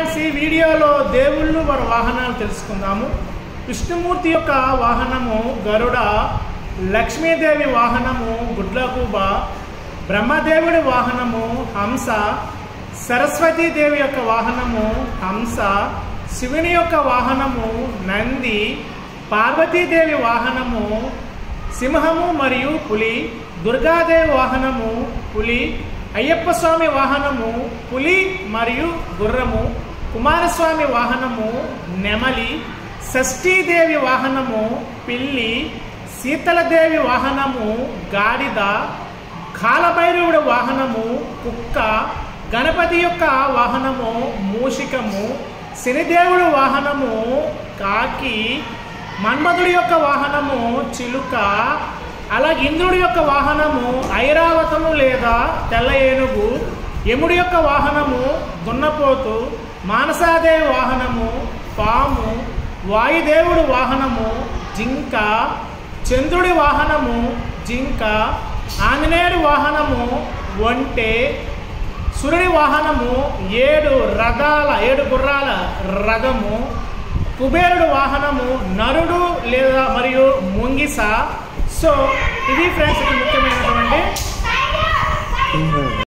friends ఈ వీడియోలో దేవుళ్ళు వారి వాహనాలు తెలుసుకుందాము విష్ణుమూర్తి యొక్క వాహనము గరుడ లక్ష్మీదేవి వాహనము గుడ్లకూబ బ్రహ్మదేవుడి వాహనము హంస సరస్వతీదేవి యొక్క వాహనము హంస శివుని యొక్క వాహనము నంది పార్వతీదేవి వాహనము సింహము మరియు పులి దుర్గాదేవి వాహనము పులి అయ్యప్ప స్వామి వాహనము పులి మరియు గుర్రము కుమారస్వామి వాహనము నెమలి షష్ఠీదేవి వాహనము పిల్లి శీతలదేవి వాహనము గాడిద కాలభైరవుడి వాహనము కుక్క గణపతి యొక్క వాహనము మూషికము శనిదేవుడి వాహనము కాకి మన్మధుడి యొక్క వాహనము చిలుక అలాగే ఇంద్రుడి యొక్క వాహనము ఐరావతము లేదా తెల్ల ఏనుగు యముడి యొక్క వాహనము దున్నపోతు మానసాదేవి వాహనము పాము వాయుదేవుడి వాహనము జింక చంద్రుడి వాహనము జింక ఆంజనేయుడి వాహనము ఒంటె సూర్యుడి వాహనము ఏడు రథాల ఏడు గుర్రాల రథము కుబేరుడు వాహనము నరుడు లేదా మరియు ముంగిస సో ఇది ఫ్రెండ్స్ ముఖ్యమైనటువంటి